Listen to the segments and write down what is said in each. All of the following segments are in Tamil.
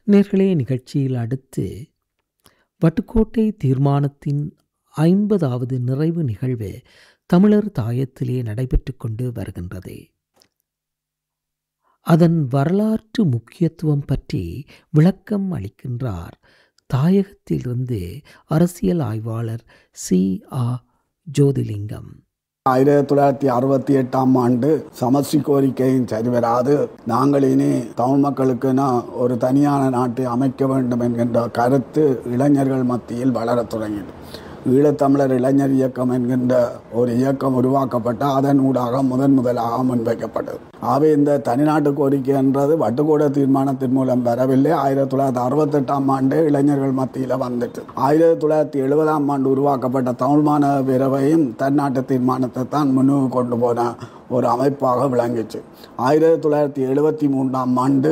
நேர்களே நிகழ்ச்சியில் அடுத்து வட்டுக்கோட்டை தீர்மானத்தின் ஐம்பதாவது நிறைவு நிகழ்வு தமிழர் தாயத்திலே நடைபெற்று கொண்டு வருகின்றது அதன் வரலாற்று முக்கியத்துவம் பற்றி விளக்கம் அளிக்கின்றார் தாயகத்திலிருந்து அரசியல் ஆய்வாளர் சி ஆ ஜோதிலிங்கம் ஆயிரத்தி தொள்ளாயிரத்தி அறுபத்தி எட்டாம் ஆண்டு சமஸ்டி கோரிக்கையின் சரிவராது நாங்கள் இனி தமிழ் மக்களுக்குன்னு ஒரு தனியான நாட்டை அமைக்க வேண்டும் என்கின்ற கருத்து இளைஞர்கள் மத்தியில் வளரத் தொடங்கியது ஈழத்தமிழர் இளைஞர் இயக்கம் என்கின்ற ஒரு இயக்கம் உருவாக்கப்பட்ட அதன் ஊடாக முதன் முதலாக முன்வைக்கப்பட்டது ஆகவே இந்த தனிநாட்டு கோரிக்கை என்றது வட்டுக்கூட தீர்மானத்தின் மூலம் வரவில்லை ஆயிரத்தி தொள்ளாயிரத்தி அறுபத்தெட்டாம் ஆண்டு இளைஞர்கள் மத்தியில் வந்துட்டு ஆயிரத்தி தொள்ளாயிரத்தி எழுபதாம் ஆண்டு உருவாக்கப்பட்ட தமிழ் மாநகர பேரவையும் தன்னாட்டு தீர்மானத்தை தான் முன்னுக்கு கொண்டு போன ஒரு அமைப்பாக விளங்கிச்சு ஆயிரத்தி தொள்ளாயிரத்தி எழுபத்தி மூன்றாம் ஆண்டு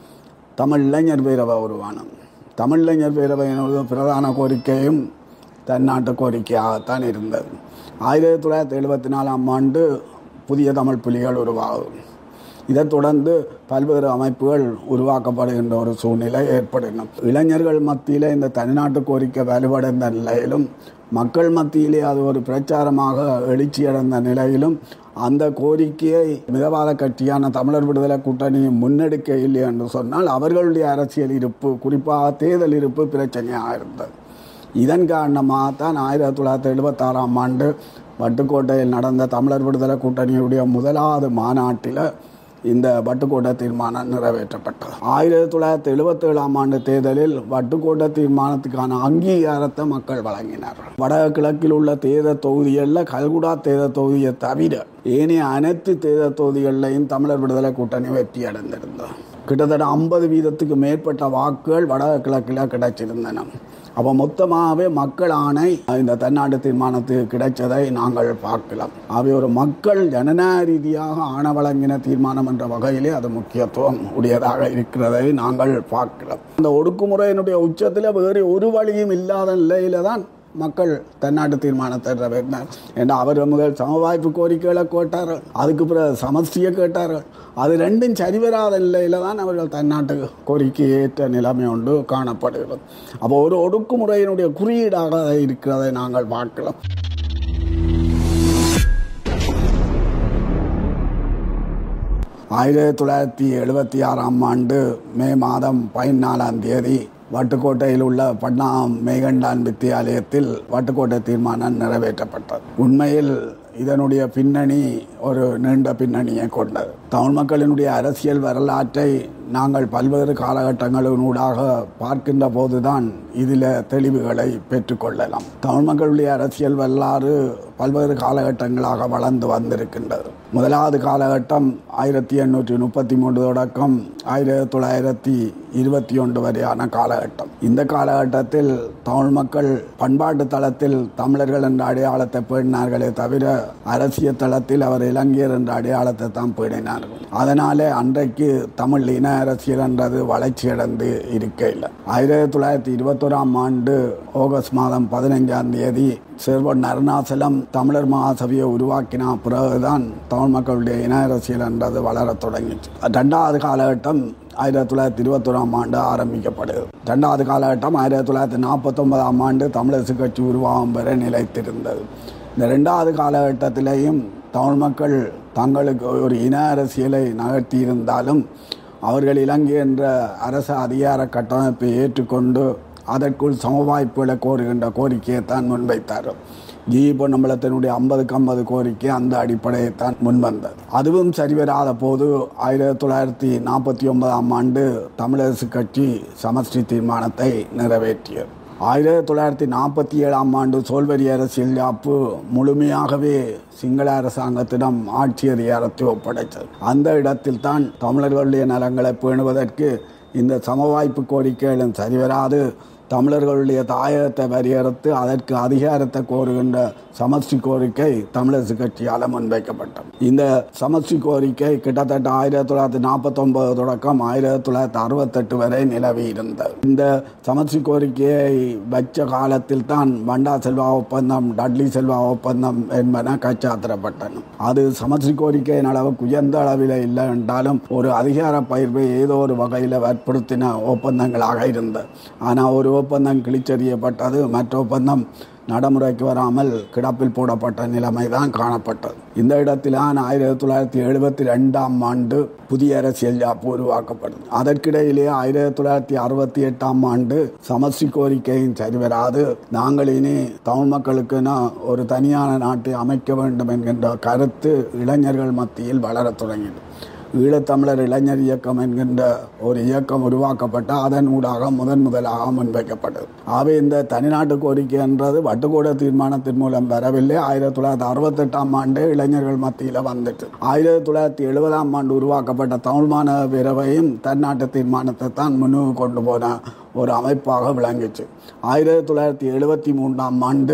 தமிழ் இளைஞர் பேரவை உருவானம் தமிழ் இளைஞர் பேரவையினோட பிரதான கோரிக்கையும் தன்னாட்டு கோரிக்கையாகத்தான் இருந்தது ஆயிரத்தி தொள்ளாயிரத்தி எழுபத்தி நாலாம் ஆண்டு புதிய தமிழ் புலிகள் உருவாகும் இதைத் தொடர்ந்து பல்வேறு அமைப்புகள் உருவாக்கப்படுகின்ற ஒரு சூழ்நிலை ஏற்படணும் இளைஞர்கள் மத்தியில் இந்த தனிநாட்டு கோரிக்கை வலுவடைந்த நிலையிலும் மக்கள் மத்தியிலே அது ஒரு பிரச்சாரமாக எழுச்சியடைந்த நிலையிலும் அந்த கோரிக்கையை மிதவாத கட்சியான தமிழர் விடுதலை கூட்டணி முன்னெடுக்க இல்லை என்று சொன்னால் அவர்களுடைய அரசியல் இருப்பு குறிப்பாக தேர்தல் இருப்பு பிரச்சனையாக இருந்தது இதன் காரணமாக தான் ஆயிரத்தி தொள்ளாயிரத்தி எழுபத்தாறாம் ஆண்டு வட்டுக்கோட்டையில் நடந்த தமிழர் விடுதலை கூட்டணியுடைய முதலாவது மாநாட்டில் இந்த வட்டுக்கோட்டை தீர்மானம் நிறைவேற்றப்பட்டது ஆயிரத்தி தொள்ளாயிரத்தி எழுபத்தேழாம் ஆண்டு தேர்தலில் வட்டுக்கோட்டை தீர்மானத்துக்கான அங்கீகாரத்தை மக்கள் வழங்கினார் வடகிழக்கில் உள்ள தேர்தல் தொகுதிகளில் கல்குடா தேர்தல் தொகுதியை தவிர ஏனைய அனைத்து தேர்தல் தொகுதிகளிலையும் தமிழர் விடுதலை கூட்டணி வெற்றி அடைந்திருந்தது கிட்டத்தட்ட ஐம்பது வீதத்துக்கு மேற்பட்ட வாக்குகள் வடகிழக்கில் கிடைச்சிருந்தன அப்போ மொத்தமாகவே மக்கள் ஆணை இந்த தன்னாட்டு தீர்மானத்துக்கு கிடைச்சதை நாங்கள் பார்க்கலாம் அவை ஒரு மக்கள் ஜனநாயக ரீதியாக ஆணை வழங்கின தீர்மானம் என்ற வகையிலே அது முக்கியத்துவம் உடையதாக இருக்கிறதை நாங்கள் பார்க்கலாம் இந்த ஒடுக்குமுறையினுடைய உச்சத்தில் வேறு ஒரு வழியும் இல்லாத நிலையில தான் மக்கள் தன்னாட்டு தீர்மானத்தை நிறைவேற்றினார் ஏன்னா அவர் முதல் சமவாய்ப்பு கோரிக்கைகளை கேட்டார்கள் அதுக்கு பிறகு சமஸ்டியை கேட்டார்கள் அது ரெண்டும் சரிவராத நிலையில தான் அவர்கள் தன்னாட்டு கோரிக்கை ஏற்ற நிலைமை ஒன்று காணப்படுகிறது அப்போ ஒரு ஒடுக்குமுறையினுடைய குறியீடாக இருக்கிறதை நாங்கள் பார்க்கலாம் ஆயிரத்தி தொள்ளாயிரத்தி எழுபத்தி ஆறாம் ஆண்டு மே மாதம் பதினாலாம் தேதி வட்டுக்கோட்டையில் உள்ள பட்னாம் மேகண்டான் வித்தியாலயத்தில் வட்டுக்கோட்டை தீர்மானம் நிறைவேற்றப்பட்டது உண்மையில் இதனுடைய பின்னணி ஒரு நீண்ட பின்னணியை கொண்டது தமிழ் மக்களினுடைய அரசியல் வரலாற்றை நாங்கள் பல்வேறு காலகட்டங்களினூடாக பார்க்கின்ற போதுதான் இதில் தெளிவுகளை பெற்றுக்கொள்ளலாம் தமிழ் மக்களுடைய அரசியல் வரலாறு பல்வேறு காலகட்டங்களாக வளர்ந்து வந்திருக்கின்றது முதலாவது காலகட்டம் ஆயிரத்தி எண்ணூற்றி முப்பத்தி மூன்று தொடக்கம் ஆயிரத்தி தொள்ளாயிரத்தி இருபத்தி ஒன்று வரையான காலகட்டம் இந்த காலகட்டத்தில் தமிழ் மக்கள் பண்பாட்டு தளத்தில் தமிழர்கள் என்ற அடையாளத்தை பேணினார்களே தவிர அரசியல் தளத்தில் அவர் இலங்கையர் என்ற அடையாளத்தை தான் பேணினார்கள் அதனாலே அன்றைக்கு தமிழ் இன அரசியல் என்றது வளர்ச்சியடைந்து இருக்கையில் ஆயிரத்தி தொள்ளாயிரத்தி இருபத்தோராம் ஆண்டு ஆகஸ்ட் மாதம் பதினைஞ்சாம் தேதி சிறுவன் அருணாசலம் தமிழர் மகாசபையை உருவாக்கின பிறகுதான் தமிழ் மக்களுடைய இன அரசியல் என்றது வளரத் தொடங்கிச்சு ரெண்டாவது காலகட்டம் ஆயிரத்தி தொள்ளாயிரத்தி இருபத்தோராம் ஆண்டு ஆரம்பிக்கப்படுது ரெண்டாவது காலகட்டம் ஆயிரத்தி தொள்ளாயிரத்தி நாற்பத்தொன்பதாம் ஆண்டு தமிழரசு கட்சி உருவாகும் வரை நிலைத்திருந்தது இந்த ரெண்டாவது காலகட்டத்திலேயும் தமிழ் மக்கள் தங்களுக்கு ஒரு இன அரசியலை நகர்த்தி இருந்தாலும் அவர்கள் இலங்கை என்ற அரசு அதிகார கட்டமைப்பை ஏற்றுக்கொண்டு அதற்குள் சமவாய்ப்புகளை கோருகின்ற கோரிக்கையை தான் முன்வைத்தார் ஜி பொன்னம்பலத்தினுடைய ஐம்பதுக்கு ஐம்பது கோரிக்கை அந்த அடிப்படையை தான் முன்வந்தது அதுவும் சரிவராத போது ஆயிரத்தி தொள்ளாயிரத்தி நாற்பத்தி ஒன்பதாம் ஆண்டு தமிழரசு கட்சி சமஷ்டி தீர்மானத்தை நிறைவேற்றியது ஆயிரத்தி தொள்ளாயிரத்தி நாற்பத்தி ஏழாம் ஆண்டு சோல்வரி அரசியல் யாப்பு முழுமையாகவே சிங்கள அரசாங்கத்திடம் ஆட்சி அதிகாரத்தை ஒப்படைத்தது அந்த இடத்தில் தான் தமிழர்களுடைய நலங்களை பேணுவதற்கு இந்த சமவாய்ப்பு கோரிக்கைகளும் சரிவராது தமிழர்களுடைய தாயகத்தை வரையறுத்து அதற்கு அதிகாரத்தை கோருகின்ற சமஷ்டி கோரிக்கை தமிழரசு கட்சியால் முன்வைக்கப்பட்டது இந்த சமஷ்டி கோரிக்கை கிட்டத்தட்ட ஆயிரத்தி தொள்ளாயிரத்தி நாற்பத்தொன்பது தொடக்கம் ஆயிரத்தி தொள்ளாயிரத்தி அறுபத்தெட்டு வரை நிலவி இருந்தது இந்த சமஷ்டி கோரிக்கையை வச்ச காலத்தில் தான் பண்டா செல்வா ஒப்பந்தம் டட்லி செல்வா ஒப்பந்தம் என்பன கச்சாத்திரப்பட்டன அது சமஷ்டி கோரிக்கையின் அளவுக்கு உயர்ந்த அளவில் இல்லை என்றாலும் ஒரு அதிகார பயிர்வை ஏதோ ஒரு வகையில் வற்புறுத்தின ஒப்பந்தங்களாக இருந்தது ஆனால் ஒரு ஒப்பந்தம் கிழிச்செறியப்பட்டது மற்ற ஒப்பந்தம் நடைமுறைக்கு வராமல் கிடப்பில் போடப்பட்ட நிலைமை தான் காணப்பட்டது இந்த இடத்திலான் ஆயிரத்தி தொள்ளாயிரத்தி எழுபத்தி ரெண்டாம் ஆண்டு புதிய அரசியல் யாப்பு உருவாக்கப்பட்டது அதற்கிடையிலே ஆயிரத்தி தொள்ளாயிரத்தி அறுபத்தி எட்டாம் ஆண்டு சமஷ்டி கோரிக்கையின் சரிவராது நாங்கள் இனி தமிழ் மக்களுக்குன்னு ஒரு தனியான நாட்டை அமைக்க வேண்டும் என்கின்ற கருத்து இளைஞர்கள் மத்தியில் வளரத் தொடங்கியது ஈழத்தமிழர் இளைஞர் இயக்கம் என்கின்ற ஒரு இயக்கம் உருவாக்கப்பட்டு அதன் ஊடாக முதன் முதலாக முன்வைக்கப்பட்டது ஆகவே இந்த தனிநாட்டு கோரிக்கை என்றது வட்டுக்கூட தீர்மானத்தின் மூலம் வரவில்லை ஆயிரத்தி தொள்ளாயிரத்தி அறுபத்தெட்டாம் ஆண்டு இளைஞர்கள் மத்தியில் வந்துட்டு ஆயிரத்தி தொள்ளாயிரத்தி எழுபதாம் ஆண்டு உருவாக்கப்பட்ட தமிழ் மாநகர பேரவையும் தன்னாட்டு தீர்மானத்தை தான் முன்னுக்கு கொண்டு போன ஒரு அமைப்பாக விளங்கிச்சு ஆயிரத்தி தொள்ளாயிரத்தி எழுபத்தி மூன்றாம் ஆண்டு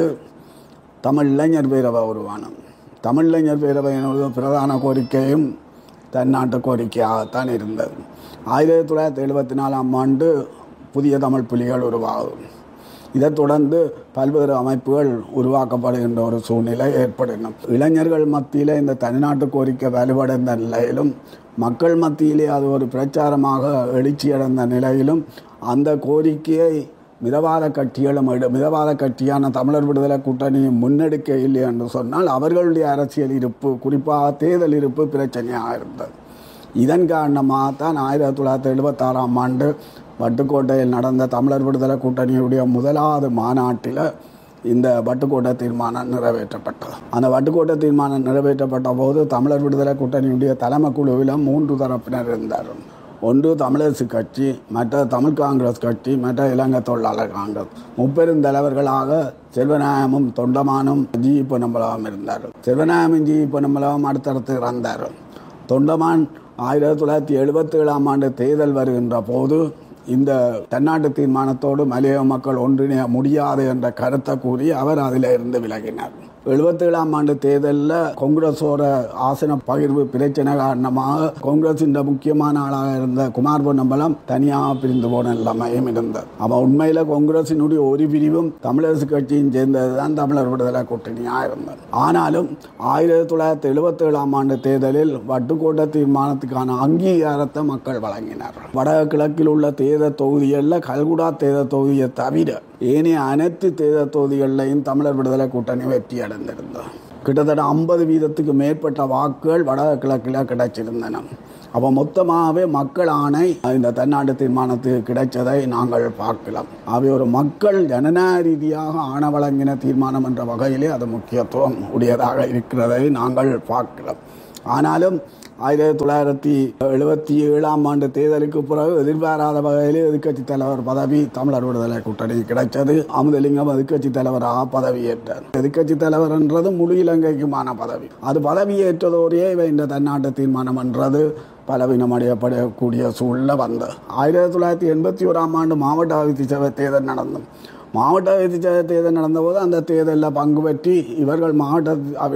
தமிழ் இளைஞர் பேரவை உருவானம் தமிழ் இளைஞர் பேரவையினுடைய பிரதான கோரிக்கையும் தன்னாட்டு கோரிக்கையாகத்தான் இருந்தது ஆயிரத்தி தொள்ளாயிரத்தி எழுபத்தி நாலாம் ஆண்டு புதிய தமிழ் புலிகள் உருவாகும் இதைத் தொடர்ந்து பல்வேறு அமைப்புகள் உருவாக்கப்படுகின்ற ஒரு சூழ்நிலை ஏற்படணும் இளைஞர்கள் மத்தியில் இந்த தனிநாட்டு கோரிக்கை வலுவடைந்த நிலையிலும் மக்கள் மத்தியிலே அது ஒரு பிரச்சாரமாக எழுச்சியடைந்த நிலையிலும் அந்த கோரிக்கையை மிதவாத கட்சிகளும் எடு மிதவாத கட்சியான தமிழர் விடுதலை கூட்டணியும் முன்னெடுக்க இல்லை என்று சொன்னால் அவர்களுடைய அரசியல் இருப்பு குறிப்பாக தேர்தல் இருப்பு பிரச்சனையாக இருந்தது இதன் காரணமாகத்தான் ஆயிரத்தி தொள்ளாயிரத்தி எழுபத்தாறாம் ஆண்டு வட்டுக்கோட்டையில் நடந்த தமிழர் விடுதலை கூட்டணியுடைய முதலாவது மாநாட்டில் இந்த வட்டுக்கோட்டை தீர்மானம் நிறைவேற்றப்பட்டது அந்த வட்டுக்கோட்டை தீர்மானம் நிறைவேற்றப்பட்ட போது தமிழர் விடுதலை கூட்டணியுடைய தலைமை குழுவில் மூன்று தரப்பினர் இருந்தார் ஒன்று தமிழரசு கட்சி மற்ற தமிழ் காங்கிரஸ் கட்சி மற்ற இலங்கை தொழிலாளர் காங்கிரஸ் முப்பெரும் தலைவர்களாக செல்வநாயகமும் தொண்டமானும் ஜி பொன்னம்பலமும் இருந்தார் செல்வநாயகமும் ஜி பொன்னம்பலமும் அடுத்தடுத்து இறந்தார் தொண்டமான் ஆயிரத்தி தொள்ளாயிரத்தி எழுபத்தி ஏழாம் ஆண்டு தேர்தல் வருகின்ற போது இந்த தன்னாட்டு தீர்மானத்தோடு மலைய மக்கள் ஒன்றிணைய முடியாது என்ற கருத்தை கூறி அவர் அதில் இருந்து விலகினார் எழுபத்தேழாம் ஆண்டு தேர்தலில் காங்கிரஸோட ஆசன பகிர்வு பிரச்சனை காரணமாக காங்கிரஸின் முக்கியமான ஆளாக இருந்த குமார் பொன்னம்பலம் தனியாக பிரிந்து போன நிலைமையும் இருந்தது அவன் உண்மையில் காங்கிரஸினுடைய ஒரு பிரிவும் தமிழரசு கட்சியும் சேர்ந்தது தான் தமிழர் விடுதலை கூட்டணியாக இருந்தது ஆனாலும் ஆயிரத்தி தொள்ளாயிரத்தி எழுபத்தேழாம் ஆண்டு தேர்தலில் வட்டுக்கோட்டை தீர்மானத்துக்கான அங்கீகாரத்தை மக்கள் வழங்கினார் வடகிழக்கில் உள்ள தேர்தல் தொகுதிகளில் கல்குடா தேர்தல் தொகுதியை தவிர ஏனைய அனைத்து தேர்தல் தொகுதிகளிலையும் தமிழர் விடுதலை கூட்டணி வெற்றி அடைந்திருந்தது கிட்டத்தட்ட ஐம்பது வீதத்துக்கு மேற்பட்ட வாக்குகள் வடகிழக்கில் கிடைச்சிருந்தன அப்போ மொத்தமாகவே மக்கள் ஆணை இந்த தன்னாட்டு தீர்மானத்துக்கு கிடைச்சதை நாங்கள் பார்க்கலாம் அவை ஒரு மக்கள் ஜனநாயக ரீதியாக ஆண வழங்கின தீர்மானம் என்ற வகையிலே அது முக்கியத்துவம் உடையதாக இருக்கிறதை நாங்கள் பார்க்கலாம் ஆனாலும் ஆயிரத்தி தொள்ளாயிரத்தி எழுபத்தி ஏழாம் ஆண்டு தேர்தலுக்கு பிறகு எதிர்பாராத வகையில் எதிர்க்கட்சி தலைவர் பதவி தமிழர் விடுதலை கூட்டணி கிடைச்சது அமுதலிங்கம் எதிர்க்கட்சி தலைவராக பதவியேற்றார் எதிர்க்கட்சி தலைவர் என்றது முழு இலங்கைக்குமான பதவி அது பதவியேற்றதோடையே இவை இந்த தன்னாட்டு தீர்மானம் என்றது பலவீனம் அடையப்படக்கூடிய சூழ்நிலை வந்தது ஆயிரத்தி தொள்ளாயிரத்தி எண்பத்தி ஓராம் ஆண்டு மாவட்ட அபிவிருத்தி சபை தேர்தல் நடந்தது மாவட்ட அபிவிருத்தி சபை தேர்தல் நடந்தபோது அந்த தேர்தலில் பங்கு பெற்றி இவர்கள் மாவட்ட